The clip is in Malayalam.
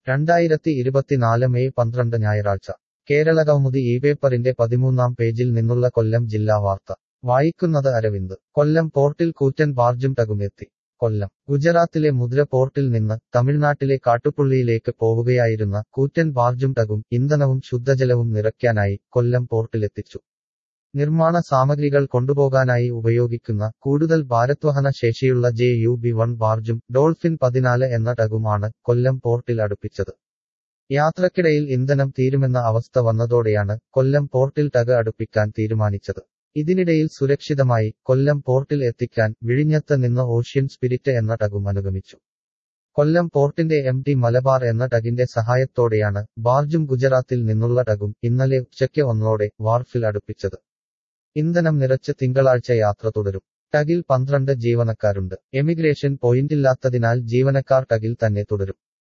രണ്ടായിരത്തി ഇരുപത്തിനാല് മെയ് പന്ത്രണ്ട് ഞായറാഴ്ച കേരളകൗമുദി ഈ പേപ്പറിന്റെ പതിമൂന്നാം പേജിൽ നിന്നുള്ള കൊല്ലം ജില്ലാ വാർത്ത വായിക്കുന്നത് അരവിന്ദ് കൊല്ലം പോർട്ടിൽ കൂറ്റൻ ബാർജും ടകുമെത്തി കൊല്ലം ഗുജറാത്തിലെ മുദ്ര പോർട്ടിൽ നിന്ന് തമിഴ്നാട്ടിലെ കാട്ടുപുള്ളിയിലേക്ക് പോവുകയായിരുന്ന കൂറ്റൻ ബാർജും ടകും ഇന്ധനവും ശുദ്ധജലവും നിറയ്ക്കാനായി കൊല്ലം പോർട്ടിലെത്തിച്ചു നിർമ്മാണ സാമഗ്രികൾ കൊണ്ടുപോകാനായി ഉപയോഗിക്കുന്ന കൂടുതൽ ഭാരത്വഹന ശേഷിയുള്ള ജെ യു ബി വൺ ബാർജും ഡോൾഫിൻ പതിനാല് എന്ന ടകുമാണ് കൊല്ലം പോർട്ടിൽ അടുപ്പിച്ചത് യാത്രക്കിടയിൽ ഇന്ധനം തീരുമെന്ന അവസ്ഥ വന്നതോടെയാണ് കൊല്ലം പോർട്ടിൽ ടഗ് അടുപ്പിക്കാൻ തീരുമാനിച്ചത് ഇതിനിടയിൽ സുരക്ഷിതമായി കൊല്ലം പോർട്ടിൽ എത്തിക്കാൻ വിഴിഞ്ഞത്ത് നിന്ന് ഓഷ്യൻ സ്പിരിറ്റ് എന്ന ടഗും അനുഗമിച്ചു കൊല്ലം പോർട്ടിന്റെ എം ടി മലബാർ എന്ന ടഗിന്റെ സഹായത്തോടെയാണ് ബാർജും ഗുജറാത്തിൽ നിന്നുള്ള ടഗും ഇന്നലെ ഉച്ചയ്ക്ക് ഒന്നോടെ വാർഫിൽ അടുപ്പിച്ചത് ഇന്ധനം നിറച്ച് തിങ്കളാഴ്ച യാത്ര തുടരും ടഗിൽ പന്ത്രണ്ട് ജീവനക്കാരുണ്ട് എമിഗ്രേഷൻ പോയിന്റില്ലാത്തതിനാൽ ജീവനക്കാർ ടഗിൽ തന്നെ തുടരും